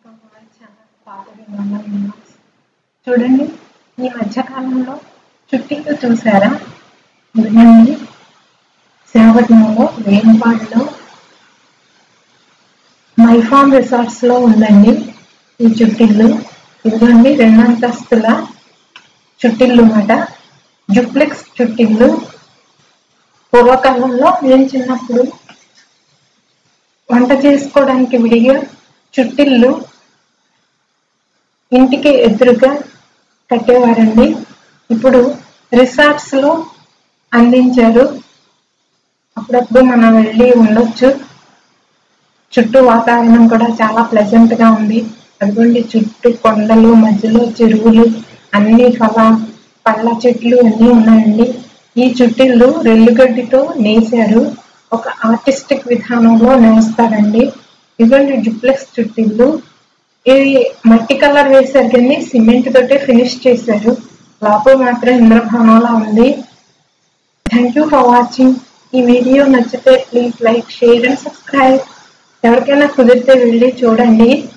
from my channel పాత విమానం news చూడండి ఈ మధ్యకాలంలో చుట్టీలు చూసారా ఇదిగోండి సేవటంలో వేంపాడులో మైఫామ్ రిసార్ట్స్ లో ఉందండి ఈ చుట్టిల్లు ఇదిగోండి రెండంతస్తుల చుట్టిల్లు మాట జుప్లెక్స్ చుట్టిల్లు పూర్వకాలంలో నేను చిన్నప్పుడు వంట చేసుకోవడానికి విడిగా చుట్టిల్లు ఇంటికి ఎదురుగా కట్టేవారండి ఇప్పుడు రిసార్ట్స్ లో అందించారు అప్పుడప్పుడు మనం వెళ్ళి ఉండొచ్చు చుట్టూ వాతావరణం కూడా చాలా ప్లెజెంట్ గా ఉంది అదిగోండి చుట్టూ కొండలు మధ్యలో చెరువులు అన్ని ఫల పళ్ళ చెట్లు అన్నీ ఉన్నాయండి ఈ చుట్టిళ్ళు రెల్లుగడ్డితో నేసారు ఒక ఆర్టిస్టిక్ విధానంలో నేస్తారండి ఇదిగోండి డ్యూప్లెక్స్ చుట్టిళ్ళు ఇది మట్టి కలర్ వేశారు కానీ సిమెంట్ తోటే ఫినిష్ చేశారు లోపల మాత్రం ఇంద్రభవనంలా ఉంది థ్యాంక్ యూ ఫర్ వాచింగ్ ఈ వీడియో నచ్చితే please like share and subscribe ఎవరికైనా కుదిరితే వెళ్ళి చూడండి